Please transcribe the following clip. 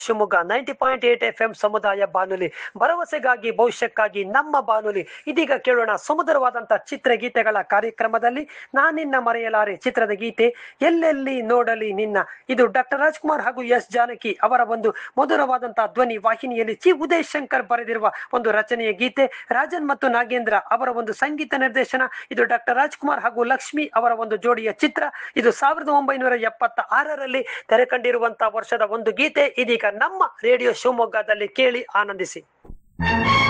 Shivamogga ninety point eight FM ಎಂ ಸಮುದಾಯ ಬಾನುಲಿ ಭರವಸೆಗಾಗಿ ಭವಿಷ್ಯಕ್ಕಾಗಿ ನಮ್ಮ ಬಾನುಲಿ ಇದೀಗ ಕೇಳೋಣ ಸುಮಧುರವಾದಂತಹ ಚಿತ್ರಗೀತೆಗಳ ಕಾರ್ಯಕ್ರಮದಲ್ಲಿ ನಾನಿನ್ನ ಮರೆಯಲಾರೆ ಚಿತ್ರದ ಗೀತೆ ಎಲ್ಲೆಲ್ಲಿ ನೋಡಲಿ ನಿನ್ನ ಇದು ಡಾಕ್ಟರ್ ರಾಜ್ಕುಮಾರ್ ಹಾಗೂ ಎಸ್ ಜಾನಕಿ ಅವರ ಒಂದು ಮಧುರವಾದಂತಹ ಧ್ವನಿ ವಾಹಿನಿಯಲ್ಲಿ ಚಿ ಉದಯ್ ಶಂಕರ್ ಬರೆದಿರುವ ಒಂದು ರಚನೆಯ ಗೀತೆ ರಾಜನ್ ಮತ್ತು ನಾಗೇಂದ್ರ ಅವರ ಒಂದು ಸಂಗೀತ ನಿರ್ದೇಶನ ಇದು ಡಾಕ್ಟರ್ ರಾಜ್ಕುಮಾರ್ ಹಾಗೂ ಲಕ್ಷ್ಮಿ ಅವರ ಒಂದು ಜೋಡಿಯ ಚಿತ್ರ ಇದು ಸಾವಿರದ ಒಂಬೈನೂರ ಎಪ್ಪತ್ತ ಆರರಲ್ಲಿ ತೆರೆ ಕಂಡಿರುವಂತಹ ವರ್ಷದ ಒಂದು ಗೀತೆ ಇದೀಗ ನಮ್ಮ ರೇಡಿಯೋ ಶಿವಮೊಗ್ಗದಲ್ಲಿ ಕೇಳಿ ಆನಂದಿಸಿ